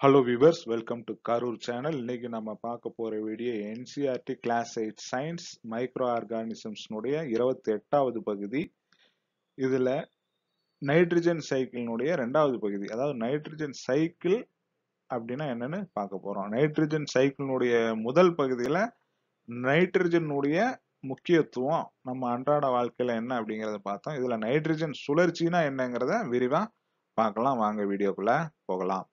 Hello viewers welcome to Karur channel இன்னைக்கு நம்ம பார்க்க போற video NCERT class eight science micro ஆர்கானிசம்ஸ்னுடைய இருபத்தி எட்டாவது பகுதி இதுல நைட்ரஜன் சைக்கிளினுடைய ரெண்டாவது பகுதி அதாவது நைட்ரஜன் சைக்கிள் அப்படின்னா என்னன்னு பார்க்க போறோம் நைட்ரஜன் சைக்கிளினுடைய முதல் பகுதியில நைட்ரஜனுடைய முக்கியத்துவம் நம்ம அன்றாட வாழ்க்கையில என்ன அப்படிங்கறத பார்த்தோம் இதுல நைட்ரஜன் சுழற்சினா என்னங்கிறத விரிவா பார்க்கலாம் வாங்க வீடியோக்குள்ள போகலாம்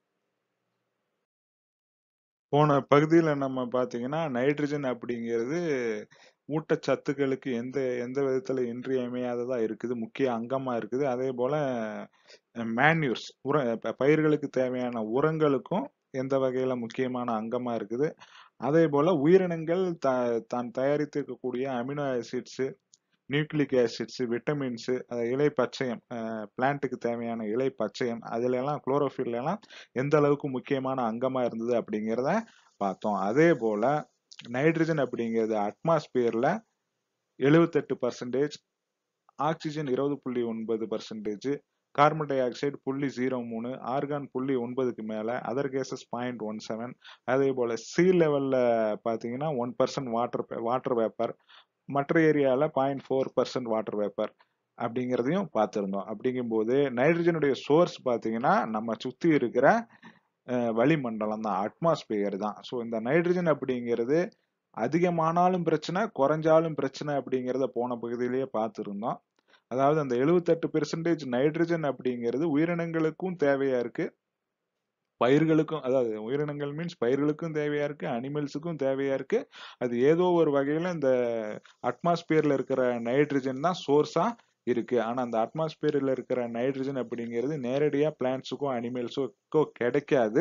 போன பகுதியில் நம்ம பார்த்தீங்கன்னா நைட்ரஜன் அப்படிங்கிறது ஊட்டச்சத்துக்களுக்கு எந்த எந்த விதத்தில் இன்றியமையாததா இருக்குது முக்கிய அங்கமா இருக்குது அதே போல மேன்யூர்ஸ் உர ப- பயிர்களுக்கு தேவையான உரங்களுக்கும் எந்த வகையில முக்கியமான அங்கமா இருக்குது அதே போல உயிரினங்கள் த தான் தயாரித்திருக்கக்கூடிய amino acids nucleic acids vitamins இலை பச்சையம் பிளான்ட்டுக்கு தேவையான இலை பச்சையம் அதுல எல்லாம் குளோரோஃபில் எல்லாம் எந்த அளவுக்கு முக்கியமான அங்கமா இருந்தது அப்படிங்கிறத பார்த்தோம் அதே போல நைட்ரஜன் அப்படிங்கிறது அட்மாஸ்பியர்ல எழுபத்தெட்டு பர்சன்டேஜ் ஆக்சிஜன் இருபது புள்ளி ஒன்பது பர்சன்டேஜ் கார்பன் டை ஆக்சைடு புள்ளி ஜீரோ மூணு ஆர்கான் புள்ளி ஒன்பதுக்கு மேல other gases point one seven அதே போல சி லெவல்ல பாத்தீங்கன்னா one percent water water vapour மற்ற ஏரியால point four percent water vapour அப்படிங்கிறதையும் பார்த்துருந்தோம் அப்படிங்கும்போது நைட்ரஜனுடைய சோர்ஸ் பார்த்தீங்கன்னா நம்ம சுத்தி இருக்கிற அஹ், வளிமண்டலம் தான் அட்மாஸ்பியர் தான் ஸோ இந்த நைட்ரஜன் அப்படிங்கிறது அதிகமானாலும் பிரச்சனை குறைஞ்சாலும் பிரச்சனை அப்படிங்கிறத போன பகுதியிலேயே பார்த்துருந்தோம் அதாவது அந்த எழுபத்தெட்டு பெர்சன்டேஜ் நைட்ரஜன் அப்படிங்கிறது உயிரினங்களுக்கும் தேவையா இருக்கு பயிர்களுக்கும் அதாவது உயிரினங்கள் மீன்ஸ் பயிர்களுக்கும் தேவையா இருக்கு அனிமல்ஸுக்கும் தேவையா இருக்கு அது ஏதோ ஒரு வகையில இந்த அட்மாஸ்பியர்ல இருக்கிற நைட்ரஜன் தான் சோர்ஸா இருக்கு ஆனா அந்த அட்மாஸ்பியர்ல இருக்கிற நைட்ரஜன் அப்படிங்கிறது நேரடியா பிளான்ட்ஸுக்கும் அனிமல்ஸுக்கும் கிடைக்காது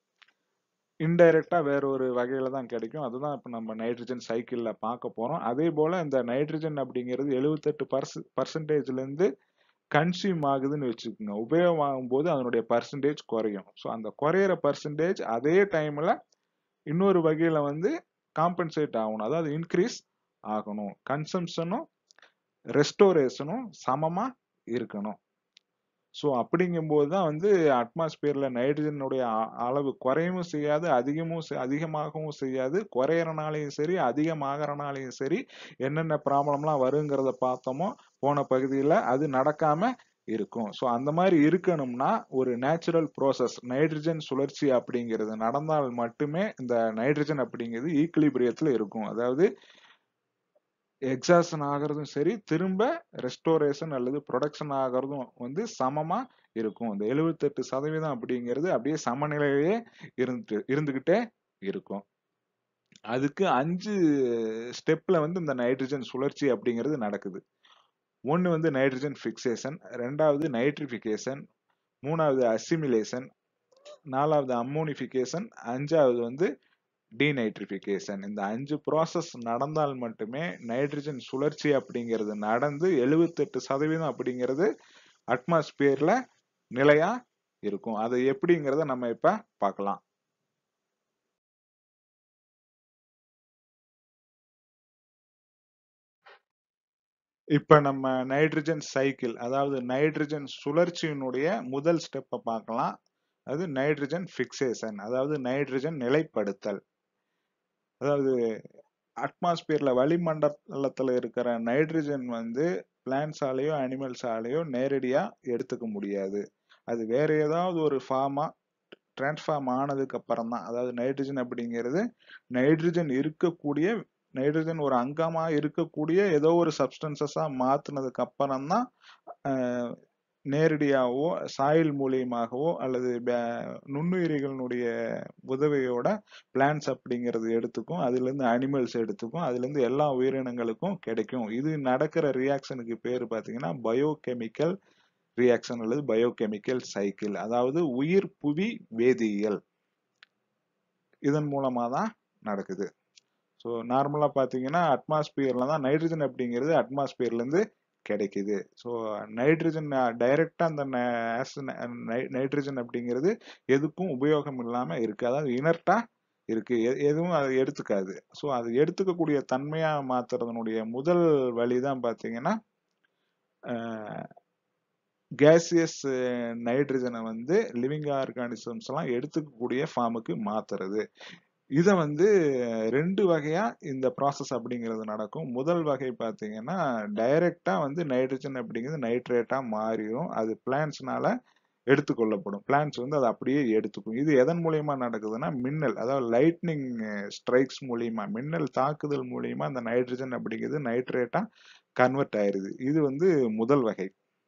இன்டைரக்டா வேற ஒரு வகையில தான் கிடைக்கும் அதுதான் இப்ப நம்ம நைட்ரஜன் சைக்கிள்ல பார்க்க போறோம் அதே போல இந்த நைட்ரஜன் அப்படிங்கிறது எழுபத்தெட்டு பர்ச பர்சன்டேஜ்ல இருந்து கன்சியூம் ஆகுதுன்னு வச்சுக்கோங்க உபயோகமாகும் போது அதனுடைய பர்சன்டேஜ் குறையும் ஸோ அந்த குறையிற பர்சன்டேஜ் அதே டைம்ல இன்னொரு வகையில வந்து காம்பன்சேட் ஆகணும் அதாவது இன்க்ரீஸ் ஆகணும் கன்சம்ஷனும் ரெஸ்டோரேஷனும் சமமா இருக்கணும் ஸோ அப்படிங்கும்போது தான் வந்து அட்மாஸ்பியர்ல நைட்ரஜனுடைய அ- அளவு குறையவும் செய்யாது அதிகமும் செ- அதிகமாகவும் செய்யாது குறையறனாலையும் சரி அதிகமாகறனாலையும் சரி என்னென்ன ப்ராப்ளம்லாம் வருங்கிறத பார்த்தோமோ போன பகுதியில் அது நடக்காம இருக்கும் ஸோ அந்த மாதிரி இருக்கணும்னா ஒரு நேச்சுரல் ப்ரோசஸ் நைட்ரஜன் சுழற்சி அப்படிங்கிறது நடந்தால் மட்டுமே இந்த நைட்ரஜன் அப்படிங்கிறது ஈக்குலிபிரியத்தில் இருக்கும் அதாவது எக்ஸாஷன் ஆகிறதும் சரி திரும்ப ரெஸ்டோரேஷன் அல்லது ப்ரொடக்ஷன் ஆகிறதும் வந்து சமமா இருக்கும் இந்த எழுபத்தெட்டு சதவீதம் அப்படிங்கிறது அப்படியே சமநிலையிலேயே இருந்து இருந்துகிட்டே இருக்கும் அதுக்கு அஞ்சு ஸ்டெப்ல வந்து இந்த நைட்ரஜன் சுழற்சி அப்படிங்கிறது நடக்குது ஒன்று வந்து நைட்ரஜன் ஃபிக்சேஷன் ரெண்டாவது நைட்ரிஃபிகேஷன் மூணாவது அசிமிலேஷன் நாலாவது அம்மோனிஃபிகேஷன் அஞ்சாவது வந்து டீநைட்ரிஃபிகேஷன் இந்த அஞ்சு ப்ராசஸ் நடந்தால் மட்டுமே நைட்ரஜன் சுழற்சி அப்படிங்கிறது நடந்து எழுபத்தெட்டு சதவீதம் அப்படிங்கிறது அட்மாஸ்பியர்ல நிலையா இருக்கும் அது எப்படிங்கிறத நம்ம இப்ப பார்க்கலாம் இப்ப நம்ம நைட்ரஜன் சைக்கிள் அதாவது நைட்ரஜன் சுழற்சியினுடைய முதல் ஸ்டெப்பை பார்க்கலாம் அது நைட்ரஜன் ஃபிக்சேஷன் அதாவது நைட்ரஜன் நிலைப்படுத்தல் அதாவது அட்மாஸ்பியர்ல வளிமண்டலத்துல இருக்கிற நைட்ரஜன் வந்து பிளான்ஸாலேயோ அனிமல்ஸாலேயோ நேரடியா எடுத்துக்க முடியாது அது வேற ஏதாவது ஒரு ஃபார்மா டிரான்ஸ்ஃபார்ம் ஆனதுக்கு அப்புறம் தான் அதாவது நைட்ரஜன் அப்படிங்கிறது நைட்ரஜன் இருக்கக்கூடிய நைட்ரஜன் ஒரு அங்கமா இருக்கக்கூடிய ஏதோ ஒரு சப்ஸ்டன்சஸா மாத்துனதுக்கு அப்புறம் தான் ஆஹ், நேரடியாகவோ சாயில் மூலியமாகவோ அல்லது பே- நுண்ணுயிரிகளினுடைய உதவியோட பிளான்ஸ் அப்படிங்கிறது எடுத்துக்கும் அதுல இருந்து அனிமல்ஸ் எடுத்துக்கும் அதுல இருந்து எல்லா உயிரினங்களுக்கும் கிடைக்கும் இது நடக்கிற ரியாக்ஷனுக்கு பேர் பாத்தீங்கன்னா பயோகெமிக்கல் ரியாக்ஷன் அல்லது பயோகெமிக்கல் சைக்கிள் அதாவது உயிர் புவி வேதியியல் இதன் மூலமா தான் நடக்குது ஸோ நார்மலா பாத்தீங்கன்னா அட்மாஸ்பியர்ல தான் நைட்ரஜன் அப்படிங்கிறது அட்மாஸ்பியர்ல இருந்து கிடைக்குது ஸோ நைட்ரஜன் டைரக்டா அந்த நைட்ரஜன் அப்படிங்கிறது எதுக்கும் உபயோகம் இல்லாம இருக்கு அதாவது இனர்ட்டா இருக்கு எ- எதுவும் அதை எடுத்துக்காது ஸோ அது எடுத்துக்கக்கூடிய தன்மையா மாத்துறதனுடைய முதல் வழி தான் பாத்தீங்கன்னா கேசியஸ் நைட்ரஜனை வந்து லிவிங் ஆர்கானிசம்ஸ் எல்லாம் எடுத்துக்கக்கூடிய ஃபார்முக்கு மாத்துறது இதை வந்து ரெண்டு வகையா இந்த ப்ராசஸ் அப்படிங்கிறது நடக்கும் முதல் வகை பார்த்தீங்கன்னா டைரக்டா வந்து நைட்ரஜன் அப்படிங்கிறது நைட்ரேட்டா மாறிடும் அது பிளான்ஸ்னால எடுத்துக்கொள்ளப்படும் பிளான்ஸ் வந்து அதை அப்படியே எடுத்துக்கும் இது எதன் மூலியமா நடக்குதுன்னா மின்னல் அதாவது லைட்னிங் ஸ்ட்ரைக்ஸ் மூலியமா மின்னல் தாக்குதல் மூலியமா அந்த நைட்ரஜன் அப்படிங்கிறது நைட்ரேட்டா கன்வெர்ட் ஆயிருது இது வந்து முதல் வகை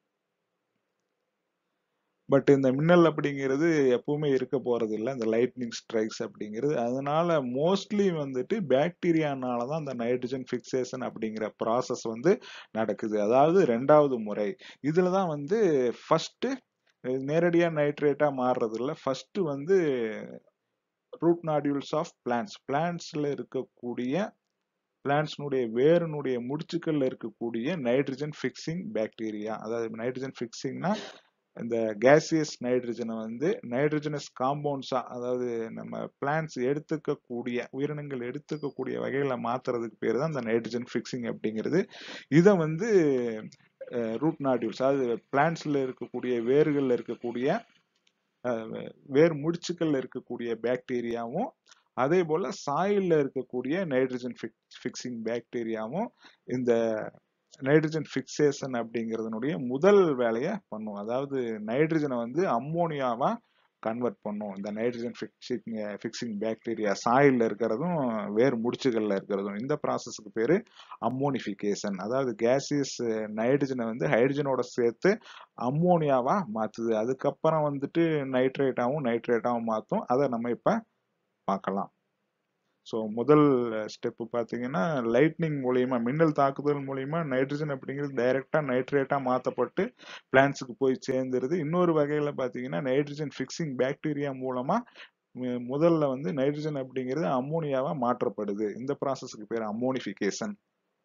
பட் இந்த மின்னல் அப்படிங்கிறது எப்பவுமே இருக்க போறது இல்லை இந்த லைட்னிங் ஸ்ட்ரைக்ஸ் அப்படிங்கிறது அதனால மோஸ்ட்லி வந்துட்டு பாக்டீரியானால தான் அந்த நைட்ரஜன் ஃபிக்சேஷன் அப்படிங்கிற ப்ராசஸ் வந்து நடக்குது அதாவது ரெண்டாவது முறை இதுல தான் வந்து ஃபர்ஸ்ட் நேரடியா நைட்ரேட்டா மாறுறது இல்லை ஃபர்ஸ்ட் வந்து ரூட் நாடியூல்ஸ் ஆஃப் பிளான்ஸ் பிளான்ஸ்ல இருக்கக்கூடிய பிளான்ட்ஸ்னுடைய வேருனுடைய முடிச்சுக்கள்ல இருக்கக்கூடிய நைட்ரஜன் ஃபிக்சிங் பாக்டீரியா அதாவது நைட்ரஜன் ஃபிக்சிங்னா இந்த கேசியஸ் நைட்ரஜனை வந்து நைட்ரஜனஸ் காம்பவுண்ட்ஸா அதாவது நம்ம பிளான்ட்ஸ் எடுத்துக்கக்கூடிய உயிரினங்கள் எடுத்துக்கக்கூடிய வகையில மாத்துறதுக்கு பேர் தான் இந்த நைட்ரஜன் ஃபிக்சிங் அப்படிங்கிறது இதை வந்து ரூட் நாடியூல்ஸ் அதாவது பிளான்ட்ஸ்ல இருக்கக்கூடிய வேர்கள்ல இருக்கக்கூடிய வேர் முடிச்சுக்கள்ல இருக்கக்கூடிய பாக்டீரியாவும் அதே போல சாயில்ல இருக்கக்கூடிய நைட்ரஜன் ஃபிக்சிங் பாக்டீரியாவும் இந்த நைட்ரஜன் ஃபிக்சேஷன் அப்படிங்கிறதுனுடைய முதல் வேலையை பண்ணும் அதாவது நைட்ரஜனை வந்து அம்மோனியாவா கன்வெர்ட் பண்ணும் இந்த நைட்ரஜன் ஃபிக்சிங் ஃபிக்சிங் பாக்டீரியா சாயில்ல இருக்கிறதும் வேறு முடிச்சுகள்ல இருக்கிறதும் இந்த ப்ராசஸ்க்கு பேரு அம்மோனிஃபிகேஷன் அதாவது கேசியஸ் நைட்ரஜனை வந்து ஹைட்ரஜனோட சேர்த்து அம்மோனியாவா மாத்துது அதுக்கப்புறம் வந்துட்டு நைட்ரேட்டாவும் நைட்ரேட்டாவும் மாத்தும் அதை நம்ம இப்ப பார்க்கலாம் ஸோ முதல் ஸ்டெப் பார்த்தீங்கன்னா லைட்னிங் மூலியமா மின்னல் தாக்குதல் மூலியமா நைட்ரஜன் அப்படிங்கிறது டைரக்டா நைட்ரேட்டா மாற்றப்பட்டு பிளான்ஸுக்கு போய் சேர்ந்துருது இன்னொரு வகையில பார்த்தீங்கன்னா நைட்ரஜன் ஃபிக்சிங் பாக்டீரியா மூலமா முதல்ல வந்து நைட்ரஜன் அப்படிங்கிறது அம்மோனியாவா மாற்றப்படுது இந்த ப்ராசஸ்க்கு பேர் அம்மோனிஃபிகேஷன்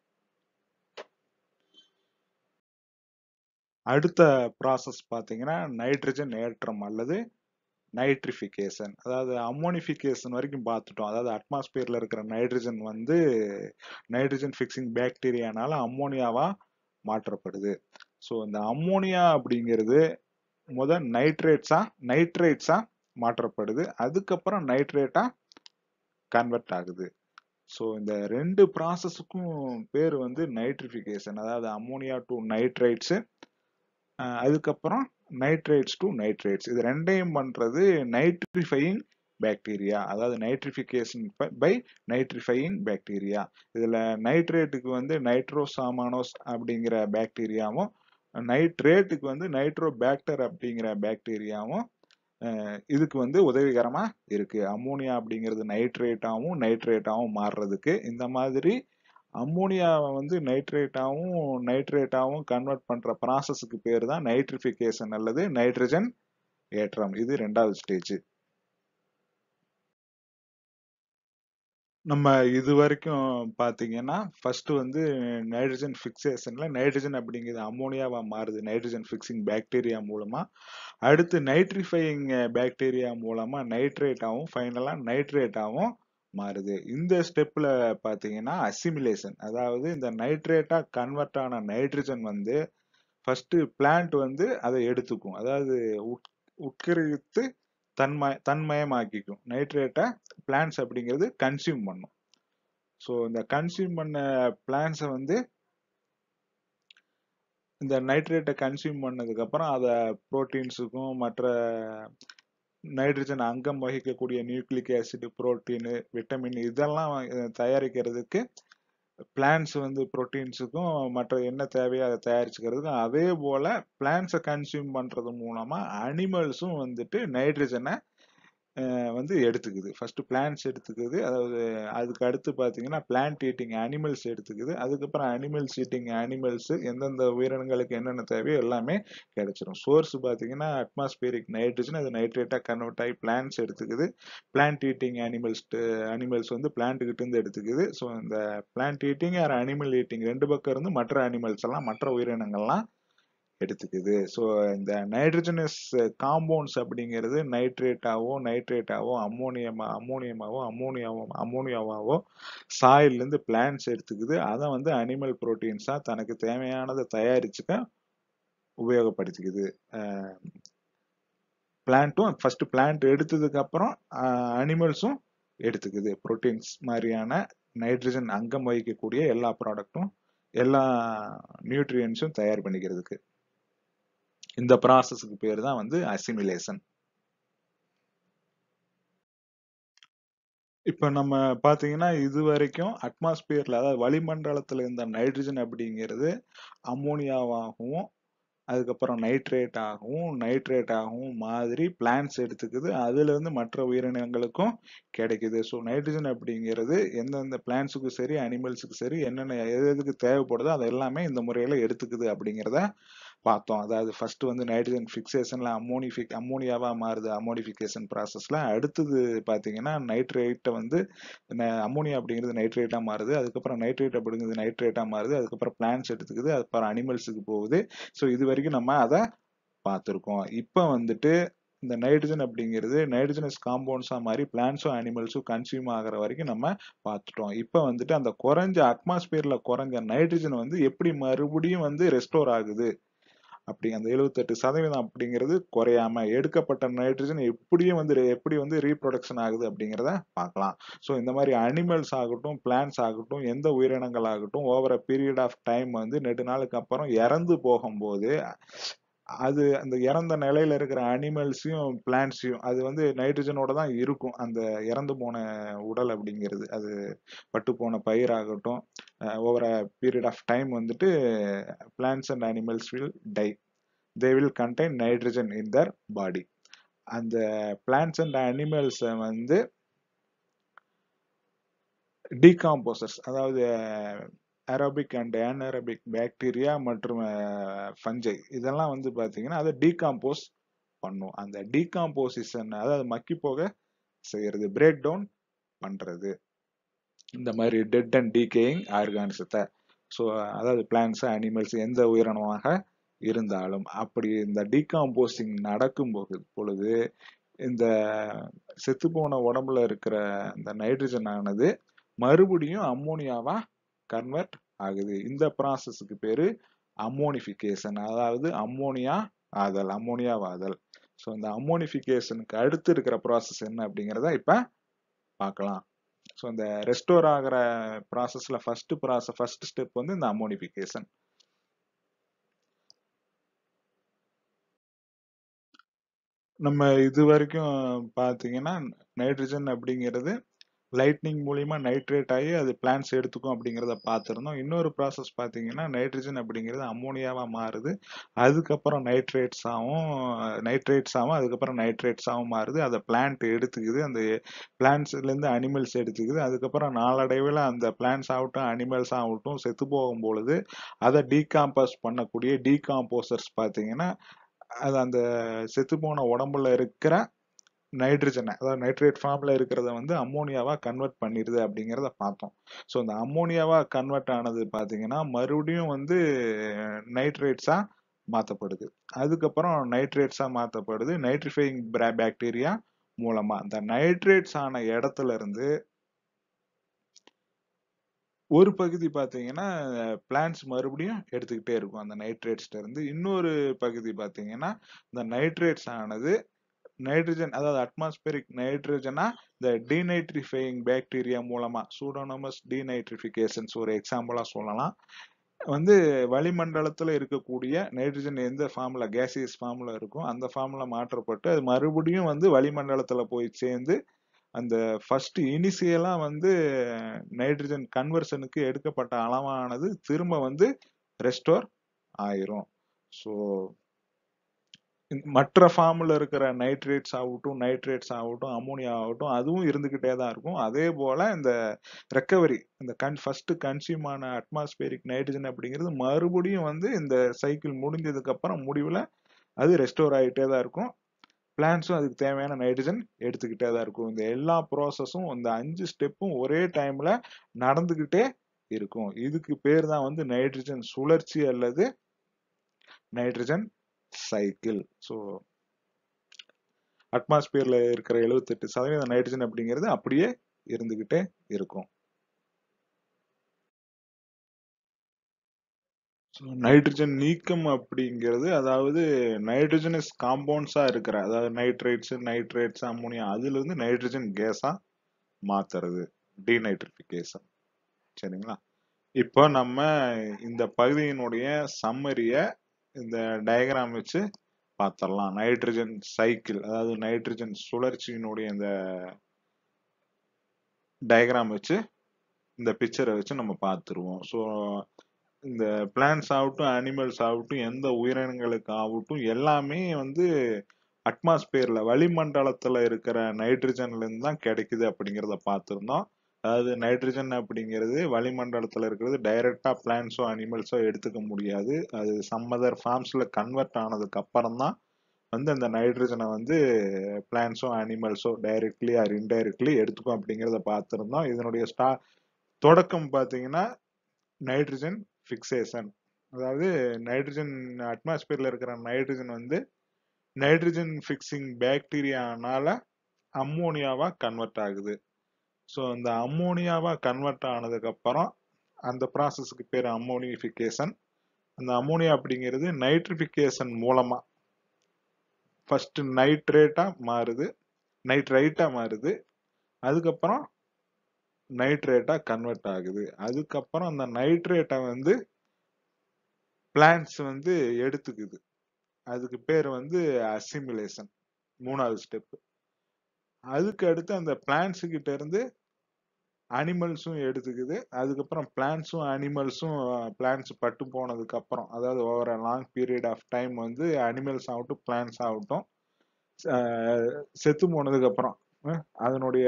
அடுத்த ப்ராசஸ் பார்த்தீங்கன்னா நைட்ரஜன் ஏற்றம் அல்லது நைட்ரிஃபிகேஷன் அதாவது அம்மோனிஃபிகேஷன் வரைக்கும் பார்த்துட்டோம் அதாவது அட்மாஸ்பியர்ல இருக்கிற நைட்ரஜன் வந்து நைட்ரஜன் ஃபிக்சிங் பாக்டீரியானால அம்மோனியாவா மாற்றப்படுது ஸோ இந்த அம்மோனியா அப்படிங்கிறது முதல் நைட்ரேட்ஸா நைட்ரேட்ஸா மாற்றப்படுது அதுக்கப்புறம் நைட்ரேட்டா கன்வெர்ட் ஆகுது ஸோ இந்த ரெண்டு ப்ராசஸுக்கும் பேர் வந்து நைட்ரிஃபிகேஷன் அதாவது அம்மோனியா டு நைட்ரைட்ஸு அதுக்கப்புறம் நைட்ரேட்ஸ் டு நைட்ரேட்ஸ் இது ரெண்டையும் பண்றது நைட்ரிஃபையிங் பாக்டீரியா அதாவது நைட்ரிஃபிகேஷன் பை நைட்ரிஃபையிங் பாக்டீரியா இதுல நைட்ரேட்டுக்கு வந்து நைட்ரோசாமானோஸ் அப்படிங்கிற பாக்டீரியாவும் நைட்ரேட்டுக்கு வந்து நைட்ரோபாக்டர் அப்படிங்கிற பாக்டீரியாவும் இதுக்கு வந்து உதவிகரமா இருக்கு அம்மோனியா அப்படிங்கிறது நைட்ரேட்டாவும் நைட்ரேட்டாவும் மாறுறதுக்கு இந்த மாதிரி அம்மோனியாவை வந்து நைட்ரேட்டாவும் நைட்ரேட்டாவும் கன்வெர்ட் பண்ற ப்ராசஸுக்கு பேர் தான் நைட்ரிஃபிகேஷன் அல்லது நைட்ரஜன் ஏற்றம் இது ரெண்டாவது ஸ்டேஜ் நம்ம இது வரைக்கும் பாத்தீங்கன்னா ஃபர்ஸ்ட் வந்து நைட்ரஜன் ஃபிக்சேஷன்ல நைட்ரஜன் அப்படிங்கிறது அம்மோனியாவா மாறுது நைட்ரஜன் ஃபிக்சிங் பாக்டீரியா மூலமா அடுத்து நைட்ரிஃபையிங் பாக்டீரியா மூலமா நைட்ரேட்டாவும் ஃபைனலா நைட்ரேட்டாவும் மாறுது இந்த ஸ்டெப்ல பாத்தீங்கன்னா அசிமிலேஷன் அதாவது இந்த நைட்ரேட்டா கன்வெர்ட் ஆன நைட்ரஜன் வந்து ஃபர்ஸ்ட் பிளான்ட் வந்து அதை எடுத்துக்கும் அதாவது உட்கரித்து தன்மய தன்மயமாக்கிக்கும் நைட்ரேட்டை பிளான்ஸ் அப்படிங்கிறது கன்சியூம் பண்ணும் ஸோ இந்த கன்சியூம் பண்ண பிளான்ஸை வந்து இந்த நைட்ரேட்டை கன்சியூம் பண்ணதுக்கு அப்புறம் அதை புரோட்டீன்ஸுக்கும் மற்ற நைட்ரஜன் அங்கம் வகிக்கக்கூடிய நியூக்ளிக் ஆசிட் புரோட்டீன் விட்டமின் இதெல்லாம் தயாரிக்கிறதுக்கு பிளான்ஸ் வந்து ப்ரோட்டீன்ஸுக்கும் மற்ற என்ன தேவையோ அதை தயாரிச்சுக்கிறதுக்கும் அதே போல பிளான்ஸை கன்சியூம் பண்றது மூலமா அனிமல்ஸும் வந்துட்டு நைட்ரஜனை வந்து எடுத்துக்குது ஃபர்ஸ்ட் பிளான்ஸ் எடுத்துக்குது அதாவது அதுக்கு அடுத்து பார்த்தீங்கன்னா பிளான்ட் ஈட்டிங் அனிமல்ஸ் எடுத்துக்குது அதுக்கப்புறம் அனிமல்ஸ் ஈட்டிங் அனிமல்ஸ் எந்தெந்த உயிரினங்களுக்கு என்னென்ன தேவையோ எல்லாமே கிடைச்சிரும் சோர்ஸ் பார்த்தீங்கன்னா அட்மாஸ்பியரிக் நைட்ரஜன் அது நைட்ரேட்டாக கன்வெர்ட் ஆகி பிளான்ஸ் எடுத்துக்குது பிளான்ட் ஈட்டிங் அனிமல்ஸ் அனிமல்ஸ் வந்து பிளான்ட் கிட்ட இருந்து எடுத்துக்குது ஸோ இந்த plant eating or animal eating ரெண்டு பக்கம் இருந்து மற்ற அனிமல்ஸ் எல்லாம் மற்ற உயிரினங்கள்லாம் எடுத்துக்குது ஸோ இந்த நைட்ரஜனஸ் காம்பவுண்ட்ஸ் அப்படிங்கிறது நைட்ரேட்டாவோ நைட்ரேட்டாவோ அம்மோனியமா அம்மோனியமாவோ அம்மோனியாவோ அம்மோனியாவாவோ சாயிலேருந்து பிளான்ஸ் எடுத்துக்குது அதை வந்து அனிமல் ப்ரோட்டீன்ஸாக தனக்கு தேவையானதை தயாரிச்சுக்க உபயோகப்படுத்திக்குது பிளான்ட்டும் ஃபர்ஸ்ட் பிளான்ட் எடுத்ததுக்கு அப்புறம் அனிமல்ஸும் எடுத்துக்குது புரோட்டீன்ஸ் மாதிரியான நைட்ரஜன் அங்கம் வகிக்கக்கூடிய எல்லா ப்ராடக்ட்டும் எல்லா நியூட்ரியன்ஸும் தயார் பண்ணிக்கிறதுக்கு இந்த ப்ராசஸுக்கு பேர் தான் வந்து அசிமிலேஷன் இப்ப நம்ம பாத்தீங்கன்னா இது வரைக்கும் அட்மாஸ்பியர்ல அதாவது வளிமண்டலத்துல இருந்த நைட்ரஜன் அப்படிங்கிறது அம்மோனியாவாகவும் அதுக்கப்புறம் நைட்ரேட் ஆகவும் நைட்ரேட் ஆகவும் மாதிரி பிளான்ஸ் எடுத்துக்குது அதுல இருந்து மற்ற உயிரினங்களுக்கும் கிடைக்குது ஸோ நைட்ரஜன் அப்படிங்கிறது எந்தெந்த பிளான்ஸுக்கும் சரி அனிமல்ஸுக்கு சரி என்னென்ன எது எதுக்கு தேவைப்படுதோ அது எல்லாமே இந்த முறையில எடுத்துக்குது அப்படிங்கிறத பார்த்தோம் அதாவது ஃபர்ஸ்ட் வந்து நைட்ரஜன் ஃபிக்சேஷன்ல அம்மோனிஃபிக் அம்மோனியாவா மாறுது அம்மோனிஃபிகேஷன் ப்ராசஸ்ல அடுத்தது பாத்தீங்கன்னா நைட்ரேட்டை வந்து அம்மோனியா அப்படிங்கிறது நைட்ரேட்டா மாறுது அதுக்கப்புறம் நைட்ரேட் அப்படிங்கிறது நைட்ரேட்டா மாறுது அதுக்கப்புறம் பிளான்ஸ் எடுத்துக்குது அதுக்கப்புறம் அனிமல்ஸுக்கு போகுது ஸோ இது வரைக்கும் நம்ம அதை பார்த்துருக்கோம் இப்போ வந்துட்டு இந்த நைட்ரஜன் அப்படிங்கிறது நைட்ரஜனஸ் காம்பவுண்ட்ஸா மாதிரி பிளான்ஸும் அனிமல்ஸும் கன்சியூம் ஆகிற வரைக்கும் நம்ம பார்த்துட்டோம் இப்போ வந்துட்டு அந்த குறைஞ்ச அட்மாஸ்பியர்ல குறைஞ்ச நைட்ரஜன் வந்து எப்படி மறுபடியும் வந்து ரெஸ்டோர் ஆகுது அப்படி அந்த எழுபத்தெட்டு சதவீதம் அப்படிங்கிறது குறையாம எடுக்கப்பட்ட நைட்ரஜன் எப்படியும் வந்து எப்படி வந்து ரீப்ரொடக்ஷன் ஆகுது அப்படிங்கிறத பார்க்கலாம் ஸோ இந்த மாதிரி அனிமல்ஸ் ஆகட்டும் பிளான்ஸ் ஆகட்டும் எந்த உயிரினங்கள் ஆகட்டும் over a period of time வந்து நெடு நாளுக்கு அப்புறம் இறந்து போகும்போது அது அந்த இறந்த நிலையில இருக்கிற அனிமல்ஸையும் பிளான்ஸையும் அது வந்து நைட்ரஜனோட தான் இருக்கும் அந்த இறந்து போன உடல் அப்படிங்கிறது அது பட்டு போன பயிர் ஆகட்டும் over a period of time வந்துட்டு plants and animals will die they will contain nitrogen in their body அந்த பிளான்ஸ் அண்ட் அனிமல்ஸை வந்து டீகாம்போசர்ஸ் அதாவது அரோபிக் அண்ட் அன்அரோபிக் பாக்டீரியா மற்றும் ஃபஞ்சை இதெல்லாம் வந்து பார்த்தீங்கன்னா அதை டீகாம்போஸ் பண்ணும் அந்த டீகாம்போசிஷன் அதாவது மக்கி போக செய்யறது பிரேக் டவுன் பண்றது இந்த மாதிரி டெட் அண்ட் டீகேயிங் ஆர்கானிசத்தை ஸோ அதாவது பிளான்ஸ் அனிமல்ஸ் எந்த உயிரினமாக இருந்தாலும் அப்படி இந்த டீகாம்போசிங் நடக்கும் பொழுது இந்த செத்துப்போன உடம்புல இருக்கிற இந்த நைட்ரஜன் ஆனது மறுபடியும் அம்மோனியாவா கன்வெர்ட் ஆகுது இந்த ப்ராசஸுக்கு பேரு அம்மோனிஃபிகேஷன் அதாவது அம்மோனியா ஆதல் அம்மோனியா வாதல் ஸோ இந்த அம்மோனிஃபிகேஷனுக்கு அடுத்து இருக்கிற ப்ராசஸ் என்ன அப்படிங்கிறத இப்ப பார்க்கலாம் ஸோ இந்த ரெஸ்டோர் ஆகிற ப்ராசஸ்ல ஃபர்ஸ்ட் ப்ராசஸ் ஃபர்ஸ்ட் ஸ்டெப் வந்து இந்த அம்மோனிஃபிகேஷன் நம்ம இது வரைக்கும் பார்த்தீங்கன்னா நைட்ரஜன் அப்படிங்கிறது லைட்னிங் மூலியமா நைட்ரேட் ஆகி அது பிளான்ஸ் எடுத்துக்கும் அப்படிங்கிறத பார்த்துருந்தோம் இன்னொரு ப்ராசஸ் பார்த்தீங்கன்னா நைட்ரஜன் அப்படிங்கிறது அம்மோனியாவா மாறுது அதுக்கப்புறம் நைட்ரேட்ஸ் ஆகும் நைட்ரேட்ஸ் ஆகும் அதுக்கப்புறம் நைட்ரேட்ஸ் ஆகும் மாறுது அதை பிளான்ட் எடுத்துக்குது அந்த பிளான்ஸ்லேருந்து அனிமல்ஸ் எடுத்துக்குது அதுக்கப்புறம் நாளடைவில் அந்த பிளான்ஸ் ஆகட்டும் அனிமல்ஸ் ஆகட்டும் செத்து போகும் பொழுது அதை டீகாம்பஸ் பண்ணக்கூடிய டீகாம்போசர்ஸ் பார்த்தீங்கன்னா அது அந்த செத்து போன உடம்புல இருக்கிற நைட்ரஜனை அதாவது நைட்ரேட் ஃபார்ம்ல இருக்கிறத வந்து அம்மோனியாவா கன்வெர்ட் பண்ணிடுது அப்படிங்கிறத பார்த்தோம் ஸோ இந்த அம்மோனியாவா கன்வெர்ட் ஆனது பார்த்தீங்கன்னா மறுபடியும் வந்து நைட்ரேட்ஸா மாற்றப்படுது அதுக்கப்புறம் நைட்ரேட்ஸா மாற்றப்படுது நைட்ரிஃபைங் பாக்டீரியா மூலமா இந்த நைட்ரேட்ஸ் ஆன இடத்துல இருந்து ஒரு பகுதி பார்த்தீங்கன்னா பிளான்ஸ் மறுபடியும் எடுத்துக்கிட்டே இருக்கும் அந்த நைட்ரேட்ஸ்ல இருந்து இன்னொரு பகுதி பார்த்தீங்கன்னா இந்த நைட்ரேட்ஸ் ஆனது நைட்ரஜன் அதாவது அட்மாஸ்பரிக் நைட்ரஜனா இந்த டீநைட்ரிஃபையிங் பாக்டீரியா மூலமா சூடோனமஸ் டீநைட்ரிஃபிகேஷன்ஸ் ஒரு எக்ஸாம்பிளா சொல்லலாம் வந்து வளிமண்டலத்துல இருக்கக்கூடிய நைட்ரஜன் எந்த ஃபார்ம்ல கேசியஸ் ஃபார்ம்ல இருக்கும் அந்த ஃபார்ம்ல மாற்றப்பட்டு அது மறுபடியும் வந்து வளிமண்டலத்துல போய் சேர்ந்து அந்த ஃபர்ஸ்ட் இனிஷியலா வந்து நைட்ரஜன் கன்வர்ஷனுக்கு எடுக்கப்பட்ட அளவானது திரும்ப வந்து ரெஸ்டோர் ஆயிரும் ஸோ மற்ற ஃபார்ம்ல இருக்கிற நைட்ரேட்ஸ் ஆகட்டும் நைட்ரேட்ஸ் ஆகட்டும் அமோனியா ஆகட்டும் அதுவும் இருந்துகிட்டே தான் இருக்கும் அதே போல இந்த ரெக்கவரி இந்த கன் ஃபர்ஸ்ட் கன்சியூம் ஆன அட்மாஸ்பியரிக் நைட்ரஜன் அப்படிங்கிறது மறுபடியும் வந்து இந்த சைக்கிள் முடிஞ்சதுக்கு அப்புறம் முடிவில் அது ரெஸ்டோர் ஆகிட்டே தான் இருக்கும் பிளான்ஸும் அதுக்கு தேவையான நைட்ரஜன் எடுத்துக்கிட்டே தான் இருக்கும் இந்த எல்லா ப்ராசஸும் இந்த அஞ்சு ஸ்டெப்பும் ஒரே டைம்ல நடந்துகிட்டே இருக்கும் இதுக்கு பேர் தான் வந்து நைட்ரஜன் சுழற்சி அல்லது நைட்ரஜன் சைக்கிள் ஸோ அட்மாஸ்பியர்ல இருக்கிற எழுபத்தெட்டு சதவீதம் நைட்ரஜன் அப்படிங்கிறது அப்படியே இருந்துகிட்டே இருக்கும் நைட்ரஜன் நீக்கம் அப்படிங்கிறது அதாவது நைட்ரஜனஸ் காம்பவுண்ட்ஸா இருக்கிற அதாவது நைட்ரேட்ஸ் நைட்ரேட்ஸ் அம்மோனியா அதுல இருந்து நைட்ரஜன் கேஸா மாத்துறது டீநைட்ரிபிகேஷன் சரிங்களா இப்போ நம்ம இந்த பகுதியினுடைய சம்மரிய இந்த டயக்ராம் வச்சு பார்த்துடலாம் நைட்ரஜன் சைக்கிள் அதாவது நைட்ரஜன் சுழற்சியினுடைய இந்த டயக்ராம் வச்சு இந்த பிக்சரை வச்சு நம்ம பார்த்துருவோம் ஸோ இந்த பிளான்ஸ் ஆகட்டும் அனிமல்ஸ் ஆகட்டும் எந்த உயிரினங்களுக்கு ஆகட்டும் எல்லாமே வந்து அட்மாஸ்பியர்ல வளிமண்டலத்துல இருக்கிற நைட்ரஜன்ல இருந்து தான் கிடைக்குது அப்படிங்கிறத பார்த்துருந்தோம் அதாவது நைட்ரஜன் அப்படிங்கிறது வளிமண்டலத்துல இருக்கிறது டைரக்டா பிளான்ஸோ அனிமல்ஸோ எடுத்துக்க முடியாது அது சம்மதர் ஃபார்ம்ஸ்ல கன்வெர்ட் ஆனதுக்கு அப்புறம் தான் வந்து அந்த நைட்ரஜனை வந்து பிளான்ஸோ அனிமல்ஸோ டைரக்ட்லி ஆர் இன்டைரக்ட்லி எடுத்துக்கும் அப்படிங்கிறத பார்த்துருந்தோம் இதனுடைய ஸ்டா தொடக்கம் பார்த்தீங்கன்னா நைட்ரஜன் ஃபிக்சேஷன் அதாவது நைட்ரஜன் அட்மாஸ்பியர்ல இருக்கிற நைட்ரஜன் வந்து நைட்ரஜன் ஃபிக்சிங் பாக்டீரியானால அம்மோனியாவா கன்வெர்ட் ஆகுது ஸோ அந்த அம்மோனியாவா கன்வெர்ட் ஆனதுக்கு அப்புறம் அந்த ப்ராசஸ்க்கு பேர் அம்மோனிஃபிகேஷன் அந்த அம்மோனியா அப்படிங்கிறது நைட்ரிஃபிகேஷன் மூலமா ஃபர்ஸ்ட் நைட்ரேட்டா மாறுது நைட்ரைட்டா மாறுது அதுக்கப்புறம் நைட்ரேட்டா கன்வெர்ட் ஆகுது அதுக்கப்புறம் அந்த நைட்ரேட்டை வந்து பிளான்ட்ஸ் வந்து எடுத்துக்குது அதுக்கு பேர் வந்து அசிமுலேஷன் மூணாவது ஸ்டெப் அதுக்கு அடுத்து அந்த பிளான்ட்ஸ் கிட்ட இருந்து அனிமல்ஸும் எடுத்துக்குது அதுக்கப்புறம் பிளான்ட்ஸும் அனிமல்ஸும் பிளான்ட்ஸ் பட்டு போனதுக்கு அப்புறம் அதாவது over long period of time வந்து அனிமல்ஸ் ஆகட்டும் பிளான்ட்ஸ் ஆகட்டும் செத்து போனதுக்கு அப்புறம் அதனுடைய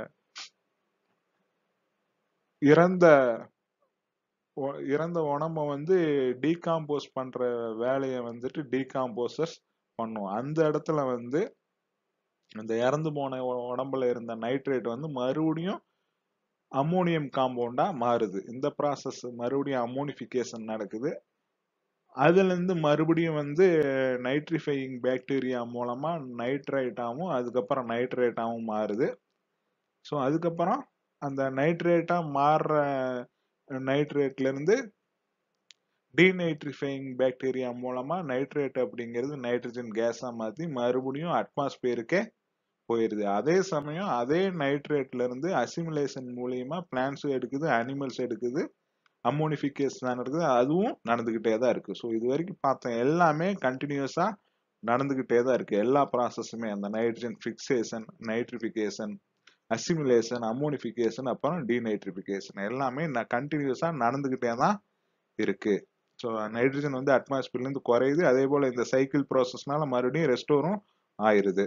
இறந்த இறந்த உடம்ப வந்து டீகாம்போஸ் பண்ற வேலையை வந்துட்டு டீகாம்போசர்ஸ் பண்ணும் அந்த இடத்துல வந்து அந்த இறந்து போன உடம்புல இருந்த நைட்ரேட் வந்து மறுபடியும் அம்மோனியம் காம்பவுண்டா மாறுது இந்த ப்ராசஸ் மறுபடியும் அம்மோனிஃபிகேஷன் நடக்குது அதுல இருந்து மறுபடியும் வந்து நைட்ரிஃபையிங் பாக்டீரியா மூலமா நைட்ரைட்டாவும் அதுக்கப்புறம் நைட்ரேட்டாவும் மாறுது ஸோ அதுக்கப்புறம் அந்த நைட்ரேட்டா மாறுற நைட்ரேட்ல இருந்து டீநைட்ரிஃபைங் பாக்டீரியா மூலமா நைட்ரேட் அப்படிங்கிறது நைட்ரஜன் கேஸா மாத்தி மறுபடியும் அட்மாஸ்பியருக்கே போயிருது அதே சமயம் அதே நைட்ரேட்ல இருந்து அசிமுலேஷன் மூலியமா பிளான்ஸும் எடுக்குது அனிமல்ஸ் எடுக்குது அம்மோனிஃபிகேஷன் நடக்குது அதுவும் நடந்துகிட்டே தான் இருக்கு ஸோ இது வரைக்கும் பார்த்தோம் எல்லாமே கண்டினியூஸா நடந்துகிட்டே தான் இருக்கு எல்லா ப்ராசஸுமே அந்த nitrogen fixation nitrification assimilation ammonification அப்புறம் டீநைட்ரிஃபிகேஷன் எல்லாமே கண்டினியூஸா நடந்துகிட்டே தான் இருக்கு ஸோ நைட்ரஜன் வந்து அட்மாஸ்பியர்லேருந்து குறையுது அதே போல் இந்த சைக்கிள் ப்ராசஸ்னால மறுபடியும் ரெஸ்டோரும் ஆயிருது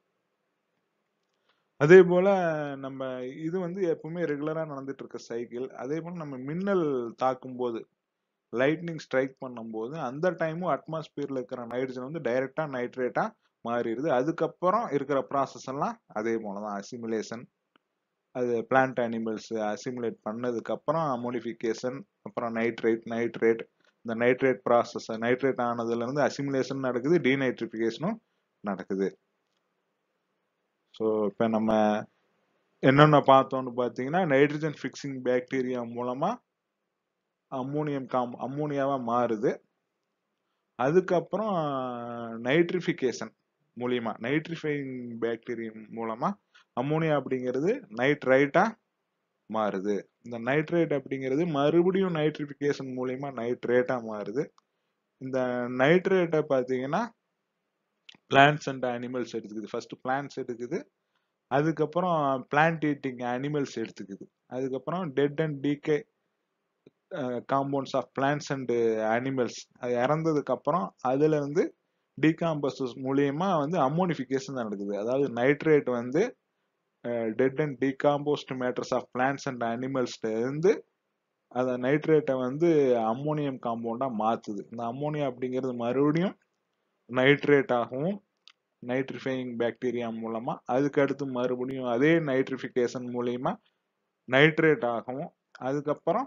அதே போல் நம்ம இது வந்து எப்பவுமே ரெகுலராக நடந்துட்டு இருக்க சைக்கிள் அதே போல் நம்ம மின்னல் தாக்கும் போது லைட்னிங் ஸ்ட்ரைக் பண்ணும்போது அந்த டைமும் அட்மாஸ்பியரில் இருக்கிற நைட்ரஜன் வந்து டைரெக்டாக நைட்ரேட்டாக மாறிடுது அதுக்கப்புறம் இருக்கிற ப்ராசஸ் எல்லாம் அதே போல தான் அசிமுலேஷன் அது பிளான்ட் அனிமல்ஸ் அசிமுலேட் பண்ணதுக்கு அப்புறம் அமோனிஃபிகேஷன் அப்புறம் நைட்ரேட் நைட்ரேட் இந்த நைட்ரேட் ப்ராசஸ் நைட்ரேட் ஆனதுல இருந்து அசிமுலேஷன் நடக்குது டீநைட்ரிஃபிகேஷனும் நடக்குது ஸோ இப்போ நம்ம என்னென்ன பார்த்தோம்னு பார்த்தீங்கன்னா நைட்ரஜன் ஃபிக்சிங் பாக்டீரியா மூலமா அம்மோனியம் காம் அம்மோனியாவா மாறுது அதுக்கப்புறம் நைட்ரிஃபிகேஷன் மூலியமா நைட்ரிஃபைங் பாக்டீரியா மூலமா அம்மோனியா அப்படிங்கிறது நைட்ரைட்டா மாறுது இந்த நைட்ரேட் அப்படிங்கிறது மறுபடியும் நைட்ரிஃபிகேஷன் மூலியமா நைட்ரேட்டா மாறுது இந்த நைட்ரேட்டை பார்த்தீங்கன்னா பிளான்ட்ஸ் அண்ட் அனிமல்ஸ் எடுத்துக்குது ஃபர்ஸ்ட் பிளான்ட்ஸ் எடுக்குது அதுக்கப்புறம் பிளான்ட் ஈட்டிங் அனிமல்ஸ் எடுத்துக்குது அதுக்கப்புறம் dead and decay compounds of plants and animals அது இறந்ததுக்கு அப்புறம் அதுல இருந்து டீகாம்பஸஸ் மூலியமா வந்து அம்மோனிஃபிகேஷன் நடக்குது அதாவது நைட்ரேட் வந்து dead and decomposed matters of plants and அனிமல்ஸ்ல இருந்து அந்த நைட்ரேட்டை வந்து அம்மோனியம் காம்பவுண்டா மாத்துது இந்த அம்மோனியா அப்படிங்கிறது மறுபடியும் நைட்ரேட் ஆகவும் நைட்ரிஃபையிங் பாக்டீரியா மூலமா அதுக்கு அடுத்து மறுபடியும் அதே நைட்ரிஃபிகேஷன் மூலியமா நைட்ரேட் ஆகவும் அதுக்கப்புறம்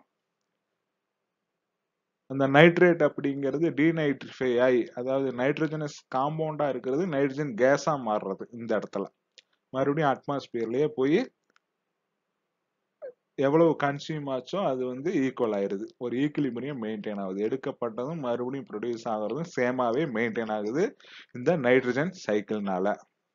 அந்த நைட்ரேட் அப்படிங்கிறது டீநைட்ரிஃபை ஆகி அதாவது நைட்ரஜனஸ் காம்பவுண்டா இருக்கிறது நைட்ரஜன் கேஸா மாறுறது இந்த இடத்துல மறுபடியும் அட்மாஸ்பியர்லயே போய் எவ்வளவு கன்சியூம் ஆச்சோ அது வந்து ஈக்குவல் ஆயிருது ஒரு ஈக்குலிபிரியம் மெயின்டைன் ஆகுது எடுக்கப்பட்டதும் மறுபடியும் ப்ரொடியூஸ் ஆகுறதும் சேமாவே மெயின்டைன் ஆகுது இந்த நைட்ரஜன் சைக்கிள்னால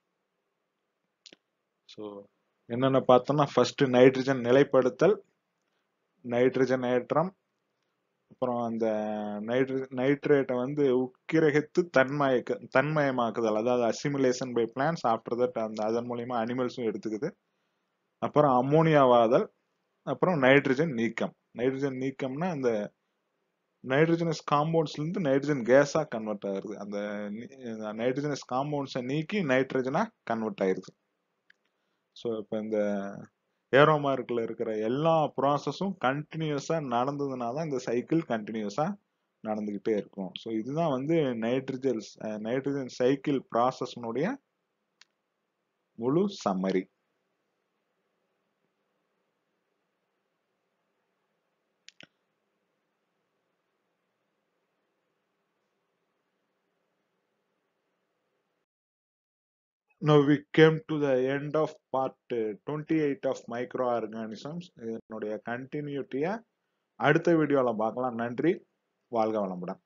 ஸோ என்னென்ன பார்த்தோம்னா ஃபர்ஸ்ட் நைட்ரஜன் நிலைப்படுத்தல் நைட்ரஜன் ஏற்றம் அப்புறம் அந்த நைட்ர நைட்ரேட்டை வந்து உக்கிரகித்து தன்மயக்க தன்மயமாக்குதல் அதாவது assimilation by plants after that அந்த அதன் மூலியமா அனிமல்ஸும் எடுத்துக்குது அப்புறம் அம்மோனியாவாதல் அப்புறம் நைட்ரஜன் நீக்கம் நைட்ரஜன் நீக்கம்னா அந்த நைட்ரஜனஸ் காம்பவுண்ட்ஸ்ல இருந்து நைட்ரஜன் கேஸா கன்வெர்ட் ஆகுது அந்த நைட்ரஜனஸ் காம்பவுண்ட்ஸை நீக்கி நைட்ரஜனா கன்வெர்ட் ஆயிருது ஸோ இப்போ இந்த ஏரோமார்க்கில் இருக்கிற எல்லா ப்ராசஸும் கண்டினியூஸாக நடந்ததுனால தான் இந்த சைக்கிள் கண்டினியூஸாக நடந்துக்கிட்டே இருக்கும் ஸோ இதுதான் வந்து நைட்ரஜன் நைட்ரஜன் சைக்கிள் ப்ராசஸ்னுடைய முழு summary Now we came to the end of part uh, 28 of microorganisms. இதனுடைய கண்டினியூட்டியை அடுத்த வீடியோவில் பார்க்கலாம் நன்றி வாழ்க வளமுடன்